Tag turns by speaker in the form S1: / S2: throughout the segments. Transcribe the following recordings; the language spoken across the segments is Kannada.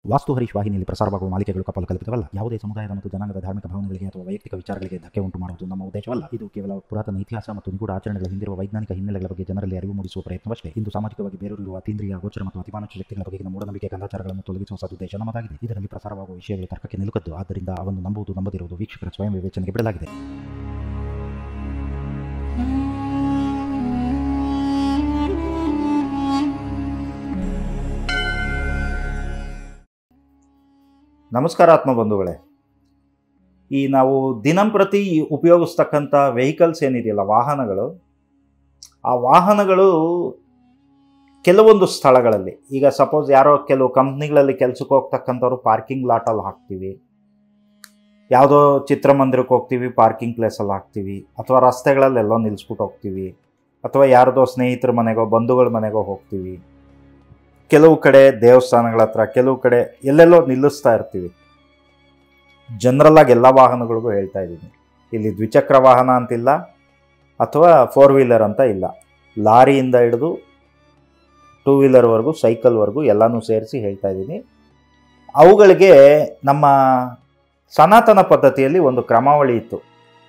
S1: ವಾಸ್ತು ಹರೀಶ್ ವಾಹಿನಿಯಲ್ಲಿ ಪ್ರಸಾರವಾಗುವ ಮಾಲಿಕೆಗಳು ಕಪಲು ಕಲ್ಪಿತವಲ್ಲ ಯಾವುದೇ ಸಮುದಾಯದ ಮತ್ತು ಜನಾಂಗದ ಧಾರ್ಮಿಕ ಭಾವನೆಗಳಿಗೆ ಅಥವಾ ವೈಯಕ್ತಿಕ ವಿಚಾರಗಳಿಗೆ ಧಕ್ಕೆ ಉಂಟು ಮಾಡುವುದು ನಮ್ಮ ಉದ್ದೇಶವಲ್ಲ ಇದು ಕೇವಲ ಪುರಾತನ ಇತಿಹಾಸ ಮತ್ತು ನಿಗೂಢ ಆಚರಣೆಗಳ ಹಿಂದಿರುವ ವೈಜ್ಞಾನಿಕ ಹಿನ್ನೆಲೆಗಳ ಬಗ್ಗೆ ಜನರಲ್ಲಿ ಅರಿವು ಮೂಡಿಸುವ ಪ್ರಯತ್ನವಷ್ಟೇ ಇಂದು ಸಾಮಾಜಿಕವಾಗಿ ಬೇರೂರಿರುವ ಅತೀಂದ್ರಿಯ ಗೋಚರ ಮತ್ತು ಅತಿಮಾನುಷ ಶಕ್ತಿಗಳ ಬಗೆಗಿನ ಮೂಢನಂಬಿಕೆ ಕಂದಾಚಾರಗಳನ್ನು ತೊಲಗಿಸುವ ಸದುದ್ದೇಶ ನಮ್ಮದಾಗಿದೆ ಇದರಲ್ಲಿ ಪ್ರಸಾರವಾಗುವ ವಿಷಯಗಳು ತರ್ಕಕ್ಕೆ ನಿಲುಕದ್ದು ಆದ್ದರಿಂದ ಅವನ್ನು ನಂಬುವುದು ನಂಬದಿರುವುದು ವೀಕ್ಷಕರ ಸ್ವಯಂ ವಿವೇಚನೆಗೆ ಬಿಡಲಾಗಿದೆ
S2: ನಮಸ್ಕಾರ ಆತ್ಮ ಬಂಧುಗಳೇ ಈ ನಾವು ದಿನಂಪ್ರತಿ ಉಪಯೋಗಿಸ್ತಕ್ಕಂಥ ವೆಹಿಕಲ್ಸ್ ಏನಿದೆಯಲ್ಲ ವಾಹನಗಳು ಆ ವಾಹನಗಳು ಕೆಲವೊಂದು ಸ್ಥಳಗಳಲ್ಲಿ ಈಗ ಸಪೋಸ್ ಯಾರೋ ಕೆಲವು ಕಂಪ್ನಿಗಳಲ್ಲಿ ಕೆಲಸಕ್ಕೆ ಹೋಗ್ತಕ್ಕಂಥವ್ರು ಪಾರ್ಕಿಂಗ್ ಲಾಟಲ್ಲಿ ಹಾಕ್ತೀವಿ ಯಾವುದೋ ಚಿತ್ರಮಂದಿರಕ್ಕೆ ಹೋಗ್ತೀವಿ ಪಾರ್ಕಿಂಗ್ ಪ್ಲೇಸಲ್ಲಿ ಹಾಕ್ತೀವಿ ಅಥವಾ ರಸ್ತೆಗಳಲ್ಲೆಲ್ಲೋ ನಿಲ್ಲಿಸ್ಬಿಟ್ಟು ಹೋಗ್ತೀವಿ ಅಥವಾ ಯಾರದೋ ಸ್ನೇಹಿತರ ಮನೆಗೋ ಬಂಧುಗಳ ಮನೆಗೋ ಹೋಗ್ತೀವಿ ಕೆಲವು ಕಡೆ ದೇವಸ್ಥಾನಗಳ ಹತ್ರ ಕೆಲವು ಕಡೆ ಎಲ್ಲೆಲ್ಲೋ ನಿಲ್ಲಿಸ್ತಾ ಇರ್ತೀವಿ ಜನರಲ್ ಆಗಿ ಎಲ್ಲ ವಾಹನಗಳಿಗೂ ಹೇಳ್ತಾ ಇದ್ದೀನಿ ಇಲ್ಲಿ ದ್ವಿಚಕ್ರ ವಾಹನ ಅಂತಿಲ್ಲ ಅಥವಾ ಫೋರ್ ವೀಲರ್ ಅಂತ ಇಲ್ಲ ಲಾರಿಯಿಂದ ಹಿಡಿದು ಟೂ ವೀಲರ್ವರೆಗೂ ಸೈಕಲ್ವರೆಗೂ ಎಲ್ಲನೂ ಸೇರಿಸಿ ಹೇಳ್ತಾ ಇದ್ದೀನಿ ಅವುಗಳಿಗೆ ನಮ್ಮ ಸನಾತನ ಪದ್ಧತಿಯಲ್ಲಿ ಒಂದು ಕ್ರಮಾವಳಿ ಇತ್ತು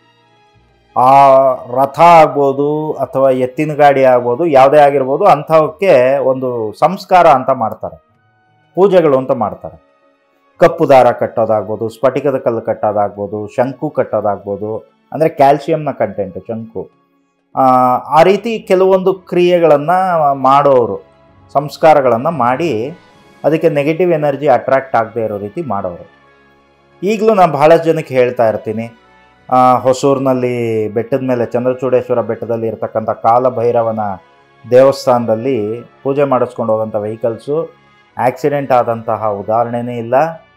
S2: ಆ ರಥ ಆಗ್ಬೋದು ಅಥವಾ ಎತ್ತಿನ ಗಾಡಿ ಆಗ್ಬೋದು ಯಾವುದೇ ಆಗಿರ್ಬೋದು ಅಂಥವಕ್ಕೆ ಒಂದು ಸಂಸ್ಕಾರ ಅಂತ ಮಾಡ್ತಾರೆ ಪೂಜೆಗಳು ಅಂತ ಮಾಡ್ತಾರೆ ಕಪ್ಪು ದಾರ ಕಟ್ಟೋದಾಗ್ಬೋದು ಸ್ಫಟಿಕದ ಕಲ್ಲು ಕಟ್ಟೋದಾಗ್ಬೋದು ಶಂಕು ಕಟ್ಟೋದಾಗ್ಬೋದು ಅಂದರೆ ಕ್ಯಾಲ್ಸಿಯಂನ ಕಂಟೆಂಟು ಶಂಕು ಆ, ಆ ರೀತಿ ಕೆಲವೊಂದು ಕ್ರಿಯೆಗಳನ್ನು ಮಾಡೋರು ಸಂಸ್ಕಾರಗಳನ್ನು ಮಾಡಿ ಅದಕ್ಕೆ ನೆಗೆಟಿವ್ ಎನರ್ಜಿ ಅಟ್ರಾಕ್ಟ್ ಆಗದೆ ಇರೋ ರೀತಿ ಮಾಡೋರು ಈಗಲೂ ನಾನು ಬಹಳಷ್ಟು ಜನಕ್ಕೆ ಹೇಳ್ತಾ ಇರ್ತೀನಿ ಆ, ಹೊಸೂರಿನಲ್ಲಿ ಬೆಟ್ಟದ ಮೇಲೆ ಚಂದ್ರಚೂಡೇಶ್ವರ ಬೆಟ್ಟದಲ್ಲಿ ಇರತಕ್ಕಂಥ ಕಾಲಭೈರವನ ದೇವಸ್ಥಾನದಲ್ಲಿ ಪೂಜೆ ಮಾಡಿಸ್ಕೊಂಡು ಹೋಗೋಂಥ ವೆಹಿಕಲ್ಸು ಆಕ್ಸಿಡೆಂಟ್ ಆದಂತಹ ಉದಾಹರಣೆನೇ ಇಲ್ಲ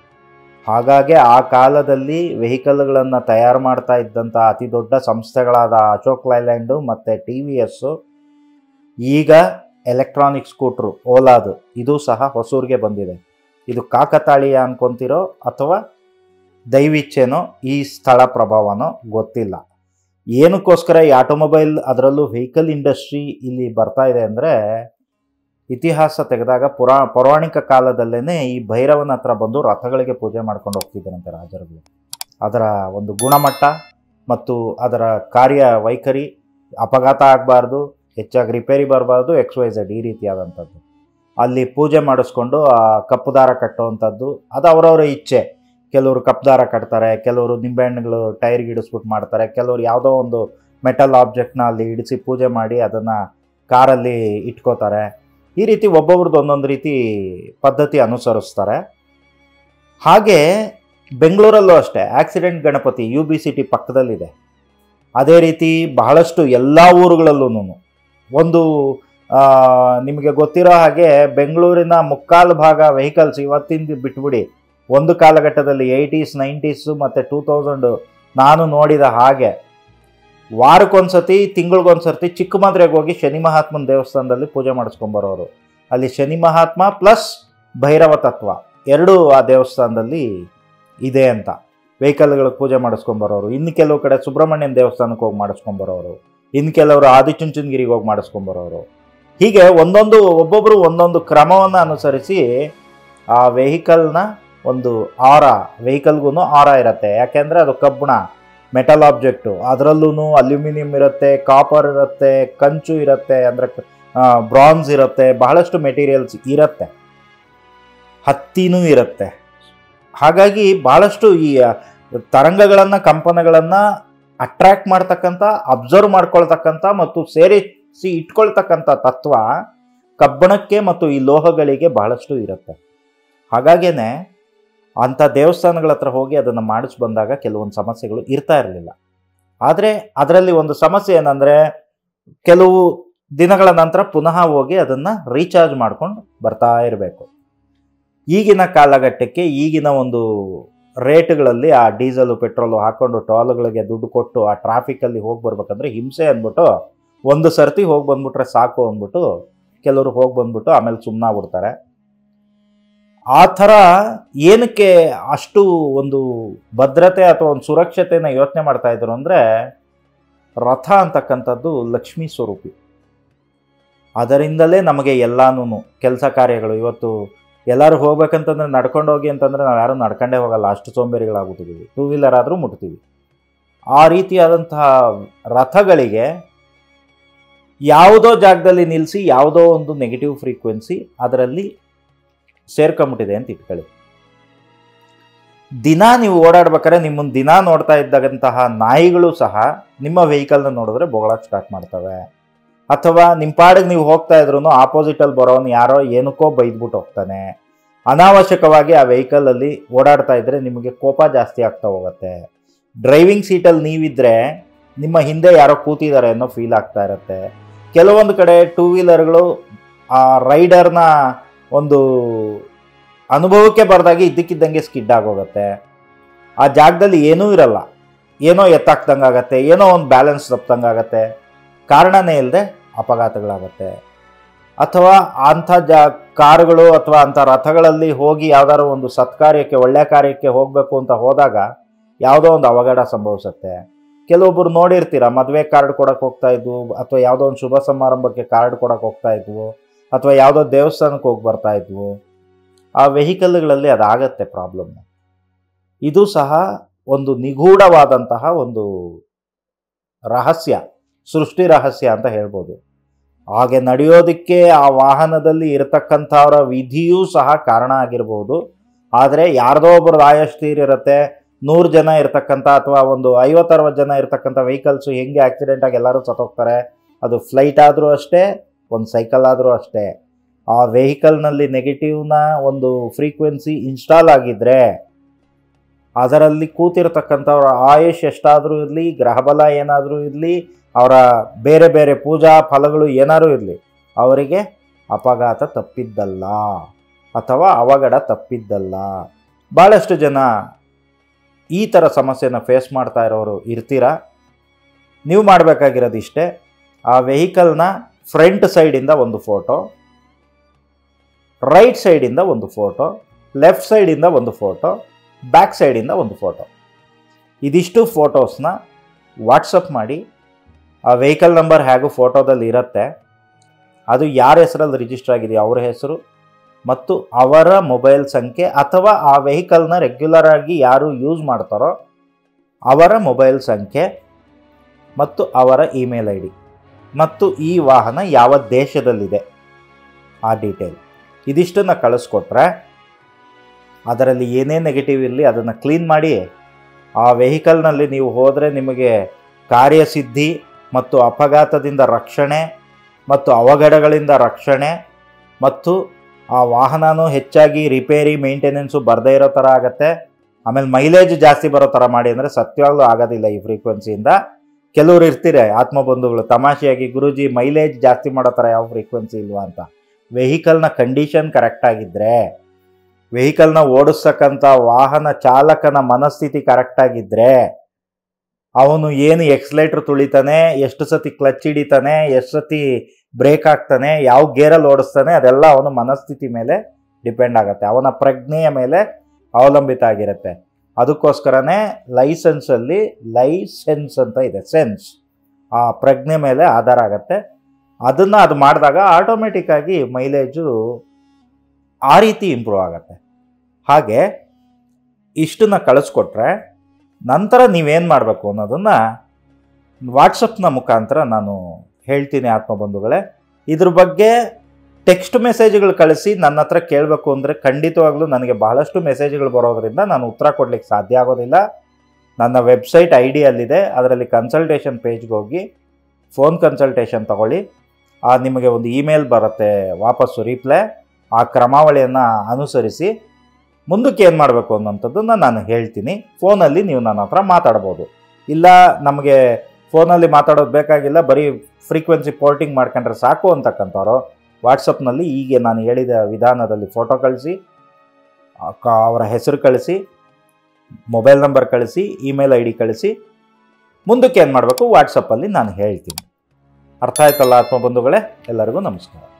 S2: ಹಾಗಾಗಿ ಆ ಕಾಲದಲ್ಲಿ ವೆಹಿಕಲ್ಗಳನ್ನು ತಯಾರು ಮಾಡ್ತಾ ಇದ್ದಂಥ ಅತಿ ದೊಡ್ಡ ಸಂಸ್ಥೆಗಳಾದ ಅಶೋಕ್ ಲೈಲ್ಯಾಂಡು ಮತ್ತು ಟಿ ವಿ ಎಸ್ಸು ಈಗ ಎಲೆಕ್ಟ್ರಾನಿಕ್ ಸ್ಕೂಟ್ರು ಓಲಾದು ಇದು ಸಹ ಹೊಸೂರಿಗೆ ಬಂದಿದೆ ಇದು ಕಾಕತಾಳೀಯ ಅನ್ಕೊಂತಿರೋ ಅಥವಾ ದೈವಿಚ್ಛೆನೋ ಈ ಸ್ಥಳ ಪ್ರಭಾವನೋ ಗೊತ್ತಿಲ್ಲ ಏನಕ್ಕೋಸ್ಕರ ಈ ಆಟೋಮೊಬೈಲ್ ಅದರಲ್ಲೂ ವೆಹಿಕಲ್ ಇಂಡಸ್ಟ್ರಿ ಇಲ್ಲಿ ಬರ್ತಾ ಇದೆ ಅಂದರೆ ಇತಿಹಾಸ ತೆಗೆದಾಗ ಪುರಾ ಪೌರಾಣಿಕ ಕಾಲದಲ್ಲೇ ಈ ಭೈರವನ ಹತ್ರ ಬಂದು ರಥಗಳಿಗೆ ಪೂಜೆ ಮಾಡ್ಕೊಂಡು ಹೋಗ್ತಿದ್ದರಂತೆ ರಾಜರುಗಳು ಅದರ ಒಂದು ಗುಣಮಟ್ಟ ಮತ್ತು ಅದರ ಕಾರ್ಯ ವೈಖರಿ ಅಪಘಾತ ಆಗಬಾರ್ದು ಹೆಚ್ಚಾಗಿ ರಿಪೇರಿ ಬರಬಾರ್ದು ಎಕ್ಸ್ ವೈ ಝೆಡ್ ಈ ರೀತಿಯಾದಂಥದ್ದು ಅಲ್ಲಿ ಪೂಜೆ ಮಾಡಿಸ್ಕೊಂಡು ಆ ಕಪ್ಪು ದಾರ ಕಟ್ಟುವಂಥದ್ದು ಅದು ಅವರವರ ಇಚ್ಛೆ ಕೆಲವರು ಕಪ್ಪು ದಾರ ಕಟ್ತಾರೆ ಕೆಲವರು ನಿಂಬೆಹಣ್ಣುಗಳು ಟೈರ್ಗೆ ಇಡಿಸ್ಬಿಟ್ಟು ಮಾಡ್ತಾರೆ ಕೆಲವರು ಯಾವುದೋ ಒಂದು ಮೆಟಲ್ ಆಬ್ಜೆಕ್ಟ್ನ ಅಲ್ಲಿ ಇಡಿಸಿ ಪೂಜೆ ಮಾಡಿ ಅದನ್ನು ಕಾರಲ್ಲಿ ಇಟ್ಕೋತಾರೆ ಈ ರೀತಿ ಒಬ್ಬೊಬ್ರದ್ದು ಒಂದೊಂದು ರೀತಿ ಪದ್ಧತಿ ಅನುಸರಿಸ್ತಾರೆ ಹಾಗೆ ಬೆಂಗಳೂರಲ್ಲೂ ಅಷ್ಟೇ accident Ganapathi U B C T ಪಕ್ಕದಲ್ಲಿದೆ ಅದೇ ರೀತಿ ಬಹಳಷ್ಟು ಎಲ್ಲ ಊರುಗಳಲ್ಲೂ ಒಂದು ಆ, ನಿಮಗೆ ಗೊತ್ತಿರೋ ಹಾಗೆ ಬೆಂಗಳೂರಿನ ಮುಕ್ಕಾಲು ಭಾಗ ವೆಹಿಕಲ್ಸ್ ಇವತ್ತಿಂದ ಬಿಟ್ಬಿಡಿ ಒಂದು ಕಾಲಘಟ್ಟದಲ್ಲಿ ಏಯ್ಟೀಸ್ ನೈಂಟೀಸು ಮತ್ತು ಟೂ ತೌಸಂಡು ನಾನು ನೋಡಿದ ಹಾಗೆ ವಾರಕ್ಕೊಂದ್ಸತಿ ತಿಂಗಳಿಗೊಂದ್ಸತಿ ಚಿಕ್ಕಮದ್ರೆಗೆ ಹೋಗಿ ಶನಿ ಮಹಾತ್ಮನ ದೇವಸ್ಥಾನದಲ್ಲಿ ಪೂಜೆ ಮಾಡಿಸ್ಕೊಂಬರೋರು ಅಲ್ಲಿ ಶನಿ ಮಹಾತ್ಮ ಪ್ಲಸ್ ಭೈರವ ತತ್ವ ಎರಡೂ ಆ ದೇವಸ್ಥಾನದಲ್ಲಿ ಇದೆ ಅಂತ ವೆಹಿಕಲ್ಗಳಿಗೆ ಪೂಜೆ ಮಾಡಿಸ್ಕೊಂಬರೋರು ಇನ್ನು ಕೆಲವು ಕಡೆ ಸುಬ್ರಹ್ಮಣ್ಯನ ದೇವಸ್ಥಾನಕ್ಕೆ ಹೋಗಿ ಮಾಡಿಸ್ಕೊಂಬರೋರು ಇನ್ನು ಕೆಲವರು ಆದಿಚುಂಚನಗಿರಿಗೆ ಹೋಗಿ ಮಾಡಿಸ್ಕೊಂಬರೋರು ಹೀಗೆ ಒಂದೊಂದು ಒಬ್ಬೊಬ್ಬರು ಒಂದೊಂದು ಕ್ರಮವನ್ನು ಅನುಸರಿಸಿ ಆ ವೆಹಿಕಲ್ನ ಒಂದು ಆರ ವೆಹಿಕಲ್ಗೂ ಆರ ಇರುತ್ತೆ ಯಾಕೆಂದರೆ ಅದು ಕಬ್ಬಣ ಮೆಟಲ್ ಆಬ್ಜೆಕ್ಟು ಅದರಲ್ಲೂ ಅಲ್ಯೂಮಿನಿಯಂ ಇರುತ್ತೆ ಕಾಪರ್ ಇರುತ್ತೆ ಕಂಚು ಇರುತ್ತೆ ಅಂದರೆ ಬ್ರಾನ್ಸ್ ಇರುತ್ತೆ ಬಹಳಷ್ಟು ಮೆಟೀರಿಯಲ್ಸ್ ಇರುತ್ತೆ ಹತ್ತಿನೂ ಇರುತ್ತೆ ಹಾಗಾಗಿ ಭಾಳಷ್ಟು ಈ ತರಂಗಗಳನ್ನು ಕಂಪನಗಳನ್ನು ಅಟ್ರ್ಯಾಕ್ಟ್ ಮಾಡ್ತಕ್ಕಂಥ ಅಬ್ಸರ್ವ್ ಮಾಡ್ಕೊಳ್ತಕ್ಕಂಥ ಮತ್ತು ಸೇರಿಸಿ ಇಟ್ಕೊಳ್ತಕ್ಕಂಥ ತತ್ವ ಕಬ್ಬಣಕ್ಕೆ ಮತ್ತು ಈ ಲೋಹಗಳಿಗೆ ಬಹಳಷ್ಟು ಇರುತ್ತೆ ಹಾಗಾಗೇ ಅಂಥ ದೇವಸ್ಥಾನಗಳ ಹತ್ರ ಹೋಗಿ ಅದನ್ನು ಮಾಡಿಸಿ ಬಂದಾಗ ಕೆಲವೊಂದು ಸಮಸ್ಯೆಗಳು ಇರ್ತಾ ಇರಲಿಲ್ಲ ಆದರೆ ಅದರಲ್ಲಿ ಒಂದು ಸಮಸ್ಯೆ ಏನಂದರೆ ಕೆಲವು ದಿನಗಳ ನಂತರ ಪುನಃ ಹೋಗಿ ಅದನ್ನು ರೀಚಾರ್ಜ್ ಮಾಡ್ಕೊಂಡು ಬರ್ತಾ ಇರಬೇಕು ಈಗಿನ ಕಾಲಘಟ್ಟಕ್ಕೆ ಈಗಿನ ಒಂದು ರೇಟ್ಗಳಲ್ಲಿ ಆ ಡೀಸೆಲು ಪೆಟ್ರೋಲು ಹಾಕ್ಕೊಂಡು ಟೋಲ್ಗಳಿಗೆ ದುಡ್ಡು ಕೊಟ್ಟು ಆ ಟ್ರಾಫಿಕಲ್ಲಿ ಹೋಗಿ ಬರ್ಬೇಕಂದ್ರೆ ಹಿಂಸೆ ಅಂದ್ಬಿಟ್ಟು ಒಂದು ಸರ್ತಿ ಹೋಗಿ ಬಂದ್ಬಿಟ್ರೆ ಸಾಕು ಅಂದ್ಬಿಟ್ಟು ಕೆಲವರು ಹೋಗಿ ಬಂದ್ಬಿಟ್ಟು ಆಮೇಲೆ ಸುಮ್ಮನಾಗ್ಬಿಡ್ತಾರೆ ಆ ಥರ ಏನಕ್ಕೆ ಅಷ್ಟು ಒಂದು ಭದ್ರತೆ ಅಥವಾ ಒಂದು ಸುರಕ್ಷತೆನ ಯೋಚನೆ ಮಾಡ್ತಾ ಇದ್ರು ಅಂದರೆ ರಥ ಅಂತಕ್ಕಂಥದ್ದು ಲಕ್ಷ್ಮೀ ಸ್ವರೂಪಿ ಅದರಿಂದಲೇ ನಮಗೆ ಎಲ್ಲಾನು ಕೆಲಸ ಕಾರ್ಯಗಳು ಇವತ್ತು ಎಲ್ಲರೂ ಹೋಗ್ಬೇಕಂತಂದ್ರೆ ನಡ್ಕೊಂಡು ಹೋಗಿ ಅಂತಂದ್ರೆ ನಾವು ಯಾರೂ ನಡ್ಕೊಂಡೇ ಹೋಗಲ್ಲ ಅಷ್ಟು ಸೋಂಬೇರಿಗಳಾಗ್ಬಿಟ್ಟಿದ್ದೀವಿ ಟೂ ವೀಲರ್ ಆದರೂ ಮುಟ್ತೀವಿ ಆ ರೀತಿಯಾದಂತಹ ರಥಗಳಿಗೆ ಯಾವುದೋ ಜಾಗದಲ್ಲಿ ನಿಲ್ಲಿಸಿ ಯಾವುದೋ ಒಂದು ನೆಗೆಟಿವ್ ಫ್ರೀಕ್ವೆನ್ಸಿ ಅದರಲ್ಲಿ ಸೇರ್ಕೊಂಬಿಟ್ಟಿದೆ ಅಂತ ಇಟ್ಕೊಳ್ಳಿ ದಿನ ನೀವು ಓಡಾಡ್ಬೇಕಾದ್ರೆ ನಿಮ್ಮನ್ನು ದಿನ ನೋಡ್ತಾ ಇದ್ದಂತಹ ನಾಯಿಗಳು ಸಹ ನಿಮ್ಮ ವೆಹಿಕಲ್ನ ನೋಡಿದ್ರೆ ಬೊಗಳಕ್ಕೆ ಸ್ಟಾರ್ಟ್ ಮಾಡ್ತವೆ ಅಥವಾ ನಿಮ್ಮ ಪಾಡಿಗೆ ನೀವು ಹೋಗ್ತಾ ಇದ್ರು ಆಪೋಸಿಟಲ್ಲಿ ಬರೋನು ಯಾರೋ ಏನಕ್ಕೋ ಬೈದ್ಬಿಟ್ಟು ಹೋಗ್ತಾನೆ ಅನಾವಶ್ಯಕವಾಗಿ ಆ ವೆಹಿಕಲಲ್ಲಿ ಓಡಾಡ್ತಾ ಇದ್ರೆ ನಿಮಗೆ ಕೋಪ ಜಾಸ್ತಿ ಆಗ್ತಾ ಹೋಗುತ್ತೆ ಡ್ರೈವಿಂಗ್ ಸೀಟಲ್ಲಿ ನೀವಿದ್ರೆ ನಿಮ್ಮ ಹಿಂದೆ ಯಾರೋ ಕೂತಿದ್ದಾರೆ ಅನ್ನೋ ಫೀಲ್ ಆಗ್ತಾ ಇರುತ್ತೆ ಕೆಲವೊಂದು ಕಡೆ ಟೂ ವೀಲರ್ಗಳು ಆ ರೈಡರ್ನ ಒಂದು ಅನುಭವಕ್ಕೆ ಬರ್ದಾಗೆ ಇದ್ದಕ್ಕಿದ್ದಂಗೆ ಸ್ಕಿಡ್ ಆಗೋಗುತ್ತೆ ಆ ಜಾಗದಲ್ಲಿ ಏನೂ ಇರಲ್ಲ ಏನೋ ಎತ್ತಾಕ್ದಂಗೆ ಆಗತ್ತೆ ಏನೋ ಒಂದು ಬ್ಯಾಲೆನ್ಸ್ ತಪ್ಪದಂಗೆ ಆಗತ್ತೆ ಕಾರಣನೇ ಇಲ್ಲದೆ ಅಪಘಾತಗಳಾಗತ್ತೆ ಅಥವಾ ಅಂಥ ಜಾ ಕಾರುಗಳು ಅಥವಾ ಅಂಥ ರಥಗಳಲ್ಲಿ ಹೋಗಿ ಯಾವ್ದಾದ್ರು ಒಂದು ಸತ್ಕಾರ್ಯಕ್ಕೆ ಒಳ್ಳೆ ಕಾರ್ಯಕ್ಕೆ ಹೋಗಬೇಕು ಅಂತ ಹೋದಾಗ ಯಾವುದೋ ಒಂದು ಅವಘಡ ಸಂಭವಿಸುತ್ತೆ ಕೆಲವೊಬ್ಬರು ನೋಡಿರ್ತೀರ ಮದುವೆ ಕಾರ್ಡ್ ಕೊಡಕ್ಕೆ ಹೋಗ್ತಾ ಇದ್ವು ಅಥವಾ ಯಾವುದೋ ಒಂದು ಶುಭ ಸಮಾರಂಭಕ್ಕೆ ಕಾರ್ಡ್ ಕೊಡಕ್ಕೆ ಹೋಗ್ತಾ ಇದ್ವು ಅಥವಾ ಯಾವುದೋ ದೇವಸ್ಥಾನಕ್ಕೆ ಹೋಗಿ ಬರ್ತಾ ಇದ್ವು ಆ ವೆಹಿಕಲ್ಗಳಲ್ಲಿ ಅದಾಗತ್ತೆ ಪ್ರಾಬ್ಲಮ್ ಇದು ಸಹ ಒಂದು ನಿಗೂಢವಾದಂತಹ ಒಂದು ರಹಸ್ಯ ಸೃಷ್ಟಿ ರಹಸ್ಯ ಅಂತ ಹೇಳ್ಬೋದು ಹಾಗೆ ನಡೆಯೋದಕ್ಕೆ ಆ ವಾಹನದಲ್ಲಿ ಇರತಕ್ಕಂಥವರ ವಿಧಿಯೂ ಸಹ ಕಾರಣ ಆಗಿರ್ಬೋದು ಆದರೆ ಯಾರ್ದೋ ಒಬ್ಬರದ್ದು ಆಯಷ್ಟು ತೀರಿರುತ್ತೆ ನೂರು ಜನ ಇರ್ತಕ್ಕಂಥ ಅಥವಾ ಒಂದು ಐವತ್ತರವತ್ತು ಜನ ಇರ್ತಕ್ಕಂಥ ವೆಹಿಕಲ್ಸು ಹೆಂಗೆ ಆಕ್ಸಿಡೆಂಟ್ ಆಗಿ ಎಲ್ಲರೂ ಸತ್ತೋಗ್ತಾರೆ ಅದು ಫ್ಲೈಟ್ ಆದರೂ ಅಷ್ಟೇ ಒಂದು ಸೈಕಲ್ ಆದರೂ ಅಷ್ಟೇ ಆ ವೆಹಿಕಲ್ನಲ್ಲಿ ನೆಗೆಟಿವ್ನ ಒಂದು ಫ್ರೀಕ್ವೆನ್ಸಿ ಇನ್ಸ್ಟಾಲ್ ಆಗಿದ್ರೆ ಅದರಲ್ಲಿ ಕೂತಿರ್ತಕ್ಕಂಥವ್ರ ಆಯುಷ್ ಎಷ್ಟಾದರೂ ಇರಲಿ ಗ್ರಹಬಲ ಏನಾದರೂ ಇರಲಿ ಅವರ ಬೇರೆ ಬೇರೆ ಪೂಜಾ ಫಲಗಳು ಏನಾದರೂ ಇರಲಿ ಅವರಿಗೆ ಅಪಘಾತ ತಪ್ಪಿದ್ದಲ್ಲ ಅಥವಾ ಅವಘಡ ತಪ್ಪಿದ್ದಲ್ಲ ಭಾಳಷ್ಟು ಜನ ಈ ಥರ ಸಮಸ್ಯೆನ ಫೇಸ್ ಮಾಡ್ತಾ ಇರೋರು ಇರ್ತೀರಾ ನೀವು ಮಾಡಬೇಕಾಗಿರೋದು ಇಷ್ಟೇ ಆ ವೆಹಿಕಲ್ನ ಫ್ರಂಟ್ ಸೈಡಿಂದ ಒಂದು ಫೋಟೋ ರೈಟ್ ಸೈಡಿಂದ ಒಂದು ಫೋಟೋ ಲೆಫ್ಟ್ ಸೈಡಿಂದ ಒಂದು ಫೋಟೋ ಬ್ಯಾಕ್ ಸೈಡಿಂದ ಒಂದು ಫೋಟೋ ಇದಿಷ್ಟು ಫೋಟೋಸ್ನ ವಾಟ್ಸಪ್ ಮಾಡಿ ಆ ವೆಹಿಕಲ್ ನಂಬರ್ ಹೇಗೂ ಫೋಟೋದಲ್ಲಿ ಇರುತ್ತೆ ಅದು ಯಾರ ಹೆಸರಲ್ಲಿ ರಿಜಿಸ್ಟರ್ ಆಗಿದೆಯೋ ಅವ್ರ ಹೆಸರು ಮತ್ತು ಅವರ ಮೊಬೈಲ್ ಸಂಖ್ಯೆ ಅಥವಾ ಆ ವೆಹಿಕಲ್ನ ರೆಗ್ಯುಲರ್ ಆಗಿ ಯಾರು ಯೂಸ್ ಮಾಡ್ತಾರೋ ಅವರ ಮೊಬೈಲ್ ಸಂಖ್ಯೆ ಮತ್ತು ಅವರ ಇಮೇಲ್ ಐ ಡಿ ಮತ್ತು ಈ ವಾಹನ ಯಾವ ದೇಶದಲ್ಲಿದೆ ಆ ಡೀಟೇಲ್ ಇದಿಷ್ಟನ್ನು ಕಳಿಸ್ಕೊಟ್ರೆ ಅದರಲ್ಲಿ ಏನೇ ನೆಗೆಟಿವ್ ಇರಲಿ ಅದನ್ನು ಕ್ಲೀನ್ ಮಾಡಿ ಆ ವೆಹಿಕಲ್ನಲ್ಲಿ ನೀವು ಹೋದರೆ ನಿಮಗೆ ಕಾರ್ಯಸಿದ್ಧಿ ಮತ್ತು ಅಪಘಾತದಿಂದ ರಕ್ಷಣೆ ಮತ್ತು ಅವಘಡಗಳಿಂದ ರಕ್ಷಣೆ ಮತ್ತು ಆ ವಾಹನನೂ ಹೆಚ್ಚಾಗಿ ರಿಪೇರಿ ಮೇಂಟೆನೆನ್ಸು ಬರದೇ ಇರೋ ಥರ ಆಗುತ್ತೆ ಆಮೇಲೆ ಮೈಲೇಜ್ ಜಾಸ್ತಿ ಬರೋ ಥರ ಮಾಡಿ ಅಂದರೆ ಸತ್ಯವಾಗ್ಲೂ ಆಗೋದಿಲ್ಲ ಈ ಫ್ರೀಕ್ವೆನ್ಸಿಯಿಂದ ಕೆಲವ್ರು ಇರ್ತೀರ ಆತ್ಮಬಂಧುಗಳು ತಮಾಷೆಯಾಗಿ ಗುರೂಜಿ ಮೈಲೇಜ್ ಜಾಸ್ತಿ ಮಾಡೋ ಥರ ಯಾವ ಫ್ರೀಕ್ವೆನ್ಸಿ ಇಲ್ವಾ ಅಂತ ವೆಹಿಕಲ್ನ ಕಂಡೀಷನ್ ಕರೆಕ್ಟಾಗಿದ್ದರೆ ವೆಹಿಕಲ್ನ ಓಡಿಸ್ತಕ್ಕಂಥ ವಾಹನ ಚಾಲಕನ ಮನಸ್ಥಿತಿ ಕರೆಕ್ಟಾಗಿದ್ದರೆ ಅವನು ಏನು ಎಕ್ಸ್ಲೇಟ್ರ್ ತುಳಿತಾನೆ ಎಷ್ಟು ಸತಿ ಕ್ಲಚ್ ಹಿಡಿತಾನೆ ಎಷ್ಟು ಸತಿ ಬ್ರೇಕ್ ಹಾಕ್ತಾನೆ ಯಾವ ಗೇರಲ್ಲಿ ಓಡಿಸ್ತಾನೆ ಅದೆಲ್ಲ ಅವನ ಮನಸ್ಥಿತಿ ಮೇಲೆ ಡಿಪೆಂಡ್ ಆಗುತ್ತೆ ಅವನ ಪ್ರಜ್ಞೆಯ ಮೇಲೆ ಅವಲಂಬಿತ ಆಗಿರುತ್ತೆ ಅದಕ್ಕೋಸ್ಕರನೇ ಲೈಸೆನ್ಸಲ್ಲಿ ಲೈಸೆನ್ಸ್ ಅಂತ ಇದೆ ಸೆನ್ಸ್ ಆ ಪ್ರಜ್ಞೆ ಮೇಲೆ ಆಧಾರ ಆಗುತ್ತೆ ಅದನ್ನು ಅದು ಮಾಡಿದಾಗ ಆಟೋಮೆಟಿಕ್ಕಾಗಿ ಮೈಲೇಜು ಆ ರೀತಿ ಇಂಪ್ರೂವ್ ಆಗುತ್ತೆ ಹಾಗೆ ಇಷ್ಟನ್ನ ಕಳಿಸ್ಕೊಟ್ರೆ ನಂತರ ನೀವೇನು ಮಾಡಬೇಕು ಅನ್ನೋದನ್ನು ವಾಟ್ಸಪ್ನ ಮುಖಾಂತರ ನಾನು ಹೇಳ್ತೀನಿ ಆತ್ಮಬಂಧುಗಳೇ ಇದ್ರ ಬಗ್ಗೆ ಟೆಕ್ಸ್ಟ್ ಮೆಸೇಜ್ಗಳು ಕಳಿಸಿ ನನ್ನ ಹತ್ರ ಕೇಳಬೇಕು ಅಂದರೆ ಖಂಡಿತವಾಗ್ಲೂ ನನಗೆ ಬಹಳಷ್ಟು ಮೆಸೇಜ್ಗಳು ಬರೋದ್ರಿಂದ ನಾನು ಉತ್ತರ ಕೊಡ್ಲಿಕ್ಕೆ ಸಾಧ್ಯ ಆಗೋದಿಲ್ಲ ನನ್ನ ವೆಬ್ಸೈಟ್ ಐ ಡಿಯಲ್ಲಿದೆ ಅದರಲ್ಲಿ ಕನ್ಸಲ್ಟೇಷನ್ ಪೇಜ್ಗೆ ಹೋಗಿ ಫೋನ್ ಕನ್ಸಲ್ಟೇಷನ್ ತಗೊಳ್ಳಿ ಆ ನಿಮಗೆ ಒಂದು ಇಮೇಲ್ ಬರುತ್ತೆ ವಾಪಸ್ಸು ರಿಪ್ಲೈ ಆ ಕ್ರಮಾವಳಿಯನ್ನು ಅನುಸರಿಸಿ ಮುಂದಕ್ಕೆ ಏನು ಮಾಡಬೇಕು ಅನ್ನೋಂಥದ್ದನ್ನು ನಾನು ಹೇಳ್ತೀನಿ ಫೋನಲ್ಲಿ ನೀವು ನನ್ನ ಹತ್ರ ಮಾತಾಡ್ಬೋದು ಇಲ್ಲ ನಮಗೆ ಫೋನಲ್ಲಿ ಮಾತಾಡೋದು ಬೇಕಾಗಿಲ್ಲ ಬರೀ ಫ್ರೀಕ್ವೆನ್ಸಿ ಪೋರ್ಟಿಂಗ್ ಮಾಡ್ಕೊಂಡ್ರೆ ಸಾಕು ಅಂತಕ್ಕಂಥವ್ರು ವಾಟ್ಸಪ್ನಲ್ಲಿ ಹೀಗೆ ನಾನು ಹೇಳಿದ ವಿಧಾನದಲ್ಲಿ ಫೋಟೋ ಕಳಿಸಿ ಅವರ ಹೆಸರು ಕಳಿಸಿ ಮೊಬೈಲ್ ನಂಬರ್ ಕಳಿಸಿ ಇಮೇಲ್ ಐ ಡಿ ಕಳಿಸಿ ಮುಂದಕ್ಕೆ ಏನು ಮಾಡಬೇಕು ವಾಟ್ಸಪ್ಪಲ್ಲಿ ನಾನು ಹೇಳ್ತೀನಿ ಅರ್ಥ ಆಯ್ತಲ್ಲ ಆತ್ಮಬಂಧುಗಳೇ ಎಲ್ಲರಿಗೂ ನಮಸ್ಕಾರ